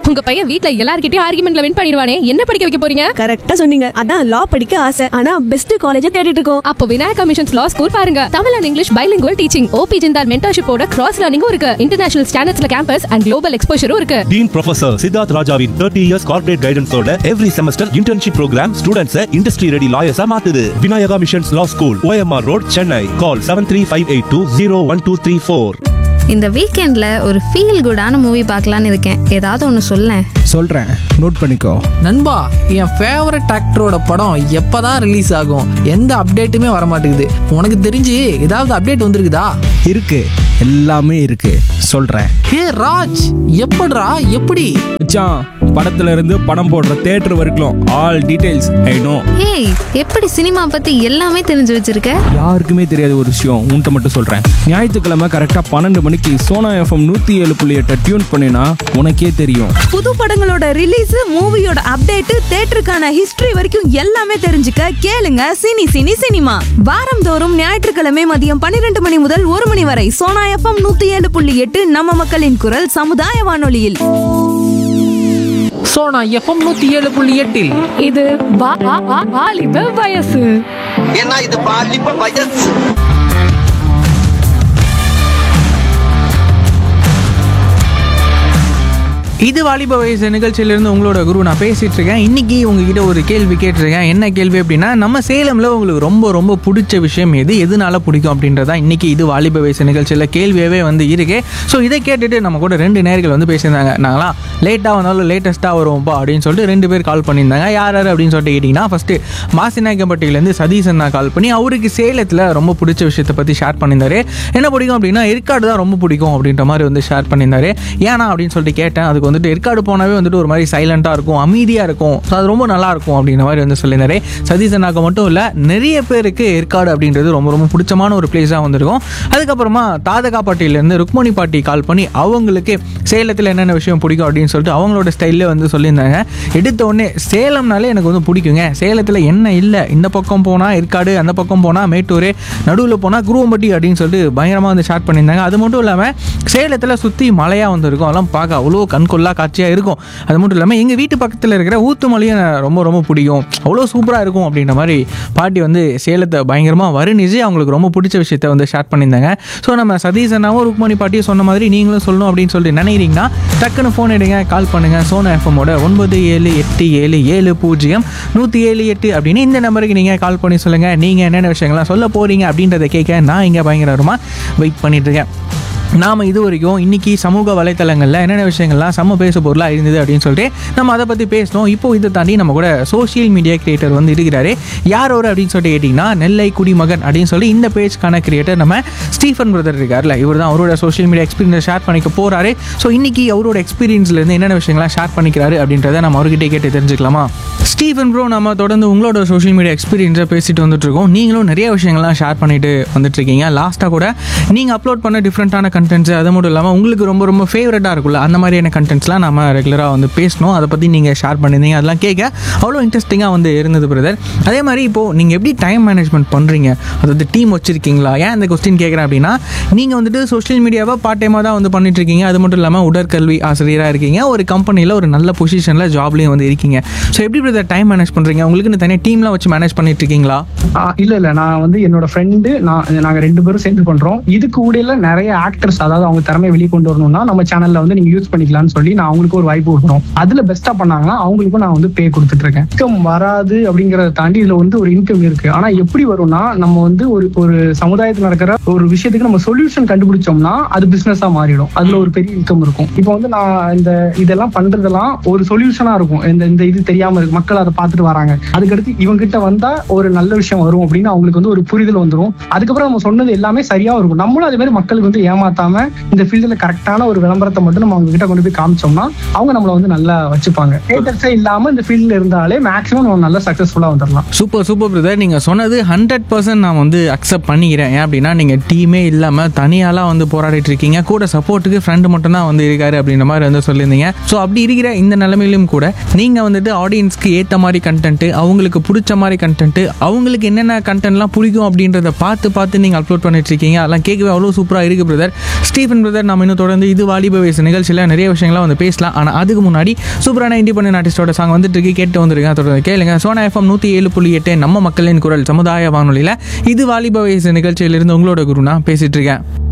உங்க பையன் வீட்ல எல்லார்கிட்டயும் ஆர்குமெண்ட்ல வின் பண்ணிடுவானே என்ன படிக்க வைக்க போறீங்க கரெக்டா சொன்னீங்க அதான் லா படிக்க ஆசை ஆனா பெஸ்ட் காலேஜ தேடிட்டு இருக்கோம் அப்போ விநாயகா மிஷன்ஸ் லா ஸ்கூல் பாருங்க Tamil and English bilingual teaching OP Jindal மென்டர்ஷிப்போட கிராஸ் லேர்னிங்கும் இருக்கு இன்டர்நேஷனல் ஸ்டாண்டர்ட்ஸ்ல கேம்பஸ் அண்ட் குளோபல் எக்ஸ்போஷரும் இருக்கு டீன் ப்ரொஃபசர் சித்தார்த் ராஜாவின் தேர்ட்டி இயர்ஸ் கார்பரேட் கைடன்ஸோட every semester internship program students industry ready லாயர்ஸா மாத்துது Vinayaka missions law school OMR road Chennai call seven three five eight two zero one two three four இந்த வீக்கெண்ட்ல ஒரு feel குடான movie பார்க்கலான்னு இருக்கேன் ஏதாவது ஒன்று சொல்லேன் சொல்கிறேன் நோட் பண்ணிக்கோ நண்பா என் ஃபேவரட் ஆக்டரோட படம் எப்பதான் ரிலீஸ் ஆகும் எந்த அப்டேட்டுமே வர மாட்டேங்குது உனக்கு தெரிஞ்சு ஏதாவது அப்டேட் வந்திருக்குதா இருக்கு எல்லாமே இருக்கு சொல்கிறேன் ஹே ராஜ் எப்படிடா எப்படி மச்சான் படத்துல இருந்து படம் போடுற தேட்டர் வரைக்கும் ஆல் டீடைல்ஸ் ஐ நோ ஏய் எப்படி சினிமா பத்தி எல்லாமே தெரிஞ்சு வச்சிருக்க யாருக்குமே தெரியாத ஒரு விஷயம் உன்கிட்ட மட்டும் சொல்கிறேன் ஞாயிற்றுக்கிழமை கரெக்டாக பன்னெண்டு மணிக்கு சோனா எஃப்எம் நூற்றி ஏழு புள்ளி எட்டை டியூன் பண்ணினா உனக்கே தெரியும் புது படங்களோட ரிலீஸ் மூவியோட அப்டேட் தேட்டருக்கான ஹிஸ்டரி வரைக்கும் எல்லாமே தெரிஞ்சுக்க கேளுங்க சினி சினி சினிமா வாரந்தோறும் ஞாயிற்றுக்கிழமை மதியம் பன்னிரண்டு மணி முதல் ஒரு மணி வரை சோனா எஃப்எம் நூத்தி ஏழு புள்ளி எட்டு நம்ம மக்களின் குரல் சமுதாய வானொலியில் சோ நான் எஃப்எம் நூத்தி ஏழு புள்ளி எட்டில் இது வாலிப வயசு ஏன்னா இது பாலிப்ப வயசு இது வாலிப வயசு நிகழ்ச்சியிலிருந்து உங்களோட குரு நான் பேசிட்டு இருக்கேன் இன்னைக்கு உங்ககிட்ட ஒரு கேள்வி கேட்டிருக்கேன் என்ன கேள்வி அப்படின்னா நம்ம சேலம்ல உங்களுக்கு ரொம்ப ரொம்ப பிடிச்ச விஷயம் எது எதனால பிடிக்கும் அப்படின்றதா இன்னைக்கு இது வாலிப வயசு நிகழ்ச்சியில் கேள்வியாகவே வந்து இருக்கு ஸோ இதை கேட்டுட்டு நம்ம கூட ரெண்டு நேர்கள் வந்து பேசியிருந்தாங்க நாங்களாம் லேட்டாக வந்தாலும் லேட்டஸ்ட்டாக வருவோம்ப்பா அப்படின்னு சொல்லிட்டு ரெண்டு பேர் கால் பண்ணியிருந்தாங்க யார் யார் அப்படின்னு சொல்லிட்டு கேட்டிங்கன்னா ஃபஸ்ட்டு மாசிநாயக்கம்பட்டியிலேருந்து சதீசன் நான் கால் பண்ணி அவருக்கு சேலத்தில் ரொம்ப பிடிச்ச விஷயத்தை பற்றி ஷேர் பண்ணியிருந்தாரு என்ன பிடிக்கும் அப்படின்னா ஏற்காடு தான் ரொம்ப பிடிக்கும் அப்படின்ற மாதிரி வந்து ஷேர் பண்ணியிருந்தாரு ஏன்னா அப்படின்னு சொல்லிட்டு கேட்டேன் அதுக்கு வந்துட்டு ஏற்காடு போனாவே வந்துட்டு ஒரு மாதிரி சைலண்ட்டாக இருக்கும் அமைதியாக இருக்கும் ஸோ அது ரொம்ப நல்லா இருக்கும் அப்படின்ற மாதிரி வந்து சொல்லியிருந்தாரு சதீசனாக்கு மட்டும் இல்லை நிறைய பேருக்கு ஏற்காடு அப்படின்றது ரொம்ப ரொம்ப பிடிச்சமான ஒரு பிளேஸாக வந்திருக்கும் அதுக்கப்புறமா தாதகாப்பட்டியிலேருந்து ருக்மணி பாட்டி கால் பண்ணி அவங்களுக்கு சேலத்தில் என்னென்ன விஷயம் பிடிக்கும் அப்படின்னு சொல்லிட்டு அவங்களோட ஸ்டைல்லே வந்து சொல்லியிருந்தாங்க எடுத்த உடனே சேலம்னாலே எனக்கு வந்து பிடிக்குங்க சேலத்தில் என்ன இல்லை இந்த பக்கம் போனால் ஏற்காடு அந்த பக்கம் போனால் மேட்டூர் நடுவில் போனால் குருவம்பட்டி அப்படின்னு சொல்லிட்டு பயங்கரமாக வந்து ஷேர் பண்ணியிருந்தாங்க அது மட்டும் இல்லாமல் சேலத்தில் சுற்றி மலையாக வந்து இருக்கும் அதெல்லாம் பார்க்க அவ்வளோ கண்கொள்ளா காட்சியாக இருக்கும் அது மட்டும் இல்லாமல் எங்கள் வீட்டு பக்கத்தில் இருக்கிற ஊத்துமலையும் எனக்கு ரொம்ப ரொம்ப பிடிக்கும் அவ்வளோ சூப்பராக இருக்கும் அப்படின்ற மாதிரி பாட்டி வந்து சேலத்தை பயங்கரமாக வர்ணிச்சு அவங்களுக்கு ரொம்ப பிடிச்ச விஷயத்த வந்து ஷேர் பண்ணியிருந்தாங்க ஸோ நம்ம சதீஷ் அண்ணாவும் ருக்மணி பாட்டியும் சொன்ன மாதிரி நீங்களும் சொல்லணும் அப்படின்னு சொல்லிட்டு நினைக்கிறீங்கன்னா டக்குன்னு ஃபோன் எடுங்க கால் பண்ணுங்கள் சோனா எஃப்எம்மோட ஒன்பது ஏழு எட்டு ஏழு ஏழு பூஜ்ஜியம் நூற்றி ஏழு எட்டு அப்படின்னு இந்த நம்பருக்கு நீங்கள் கால் பண்ணி சொல்லுங்கள் நீங்கள் என்னென்ன விஷயங்கள்லாம் சொல்ல போகிறீங்க அப்படின்றத கேட்க நான் இங்கே பயங்கரமாக வெயிட் பண்ணிட்டு இருக்கேன் நாம் இது வரைக்கும் இன்றைக்கி சமூக வலைத்தளங்களில் என்னென்ன விஷயங்கள்லாம் செம்ம பேச பொருளாக இருந்தது அப்படின்னு சொல்லிட்டு நம்ம அதை பற்றி பேசணும் இப்போ இதை தாண்டி நம்ம கூட சோஷியல் மீடியா கிரியேட்டர் வந்து இருக்கிறாரு யார் அவர் அப்படின்னு சொல்லிட்டு கேட்டிங்கன்னா நெல்லை குடிமகன் அப்படின்னு சொல்லி இந்த பேஜ்க்கான கிரியேட்டர் நம்ம ஸ்டீஃபன் பிரதர் இருக்கார்ல இவர் தான் அவரோட சோஷியல் மீடியா எக்ஸ்பீரியன்ஸ் ஷேர் பண்ணிக்க போகிறாரு ஸோ இன்றைக்கி அவரோட எக்ஸ்பீரியன்ஸ்லேருந்து என்னென்ன விஷயங்கள்லாம் ஷேர் பண்ணிக்கிறாரு அப்படின்றத நம்ம அவர்கிட்ட கேட்டு தெரிஞ்சுக்கலாமா ஸ்டீஃபன் ப்ரோ நம்ம தொடர்ந்து உங்களோட சோஷியல் மீடியா எக்ஸ்பீரியன்ஸை பேசிட்டு வந்துட்டு இருக்கோம் நீங்களும் நிறைய விஷயங்கள்லாம் ஷேர் பண்ணிட்டு வந்துட்டு இருக்கீங்க லாஸ்ட்டாக கூட நீங்கள் அப்லோட் பண்ண டிஃப்ரெண்ட்டான கண்டென்ட்ஸ் அது மட்டும் இல்லாமல் உங்களுக்கு ரொம்ப ரொம்ப ஃபேவரட்டாக இருக்குல்ல அந்த மாதிரியான கண்டென்ட்ஸ்லாம் நம்ம ரெகுலராக வந்து பேசணும் அதை பற்றி நீங்கள் ஷேர் பண்ணியிருந்தீங்க அதெல்லாம் கேட்க அவ்வளோ இன்ட்ரெஸ்டிங்காக வந்து இருந்தது பிரதர் அதே மாதிரி இப்போது நீங்கள் எப்படி டைம் மேனேஜ்மெண்ட் பண்ணுறீங்க அதாவது டீம் வச்சுருக்கீங்களா ஏன் இந்த கொஸ்டின் கேட்குறேன் அப்படின்னா நீங்கள் வந்துட்டு சோஷியல் மீடியாவை பார்ட் டைமாக தான் வந்து பண்ணிட்டு இருக்கீங்க அது மட்டும் இல்லாமல் உடற்கல்வி ஆசிரியராக இருக்கீங்க ஒரு கம்பெனியில் ஒரு நல்ல பொசிஷனில் ஜாப்லேயும் வந்து இருக்கீங்க ஸோ எப்படி பிரதர் டைம் மேனேஜ் பண்ணுறீங்க உங்களுக்கு தனியாக டீம்லாம் வச்சு மேனேஜ் பண்ணிட்டு இருக்கீங்களா ஆ, இல்ல இல்ல நான் வந்து என்னோட ஃப்ரெண்டு நான் நாங்க ரெண்டு பேரும் சேர்ந்து பண்றோம் இதுக்கு ஊடையில நிறைய ஆக்டர்ஸ் அதாவது அவங்க திறமையை வெளியே கொண்டு வரணும்னா நம்ம சேனல்ல வந்து நீங்க யூஸ் பண்ணிக்கலாம்னு சொல்லி நான் அவங்களுக்கு ஒரு வாய்ப்பு கொடுக்குறோம் அதுல பெஸ்டா பண்ணாங்கன்னா அவங்களுக்கும் நான் வந்து பே கொடுத்துட்டு இருக்கேன் இன்கம் வராது அப்படிங்கறத தாண்டி இதுல வந்து ஒரு இன்கம் இருக்கு ஆனா எப்படி வரும்னா நம்ம வந்து ஒரு ஒரு சமுதாயத்துல நடக்கிற ஒரு விஷயத்துக்கு நம்ம சொல்யூஷன் கண்டுபிடிச்சோம்னா அது பிசினஸா மாறிடும் அதுல ஒரு பெரிய இன்கம் இருக்கும் இப்போ வந்து நான் இந்த இதெல்லாம் பண்றதெல்லாம் ஒரு சொல்யூஷனா இருக்கும் இந்த இந்த இது தெரியாம இருக்கு மக்கள் அதை பார்த்துட்டு வராங்க அதுக்கடுத்து இவங்க கிட்ட வந்தா ஒரு நல்ல விஷயம் வரும் அப்படின்னு அவங்களுக்கு வந்து ஒரு புரிதல் வந்துரும் அதுக்கப்புறம் நம்ம சொன்னது எல்லாமே சரியா இருக்கும் நம்மளும் அதே மாதிரி மக்களுக்கு வந்து ஏமாத்தாம இந்த ஃபீல்டுல கரெக்டான ஒரு விளம்பரத்தை மட்டும் நம்ம அவங்க கிட்ட கொண்டு போய் காமிச்சோம்னா அவங்க நம்மள வந்து நல்லா வச்சுப்பாங்க ஹேட்டர்ஸே இல்லாம இந்த ஃபீல்ட்ல இருந்தாலே மேக்ஸிமம் நம்ம நல்லா சக்சஸ்ஃபுல்லா வந்துடலாம் சூப்பர் சூப்பர் பிரதர் நீங்கள் சொன்னது ஹண்ட்ரட் பர்சன்ட் நான் வந்து அக்செப்ட் பண்ணிக்கிறேன் ஏன் அப்படின்னா நீங்கள் டீமே இல்லாமல் தனியாலாம் வந்து போராடிட்டு இருக்கீங்க கூட சப்போர்ட்டுக்கு ஃப்ரெண்டு மட்டும் தான் வந்து இருக்காரு அப்படின்ற மாதிரி வந்து சொல்லியிருந்தீங்க ஸோ அப்படி இருக்கிற இந்த நிலைமையிலும் கூட நீங்கள் வந்துட்டு ஆடியன்ஸ்க்கு ஏற்ற மாதிரி கண்டென்ட்டு அவங்களுக்கு பிடிச்ச மாதிரி கண்டென்ட்டு அவங்களுக்கு என்னென்ன கண்டென்ட்லாம் பிடிக்கும் அப்படின்றத பார்த்து பார்த்து நீங்கள் அப்லோட் பண்ணிட்டு இருக்கீங்க அதெல்லாம் கேட்கவே அவ்வளோ சூப்பராக இருக்குது பிரதர் ஸ்டீஃபன் பிரதர் நம்ம இன்னும் தொடர்ந்து இது வாலிப வயசு நிகழ்ச்சியில் நிறைய விஷயங்கள்லாம் வந்து பேசலாம் ஆனால் அதுக்கு முன்னாடி சூப்பரான இண்டிபெண்டன்ட் ஆர்டிஸ்டோட சாங் வந்துட்டு இருக்கு கேட்டு வந்துருக்கேன் தொடர்ந்து கேளுங்க சோனா எஃப்எம் நூற்றி ஏழு புள்ளி எட்டு நம்ம மக்களின் குரல் சமுதாய வானொலியில் இது வாலிப வயசு நிகழ்ச்சியிலிருந்து உங்களோட குரு நான் பேசிட்டு இருக்கேன்